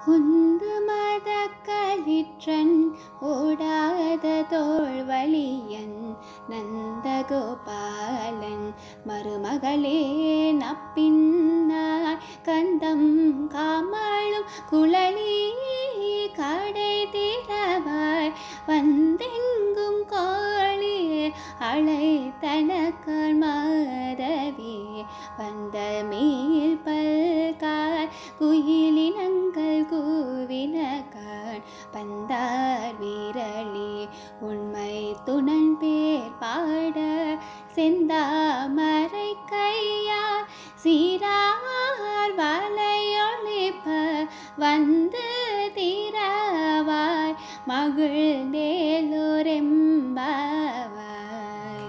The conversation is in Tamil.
உந்து மத களிற்றன் ஓடாத தோல்வழியன் நந்தகோபாலன் மருமகளே நப்பின்னாய் கந்தம் காமளும் குழலி கடை திறவாய் வந்தெங்கும் கோழி அழைத்தனக்கான் மாதவி வந்த மேல் பல்கார் குயிலினங்கள் கூவினக்கான் பந்தார் வீரளி உண்மை துணன் பேர் பாட செந்தாமரை கையார் சீரார் வலையொழிப்ப வந்து தீரவாய் மகிழ்ந்தேலோரெம்பாவாய்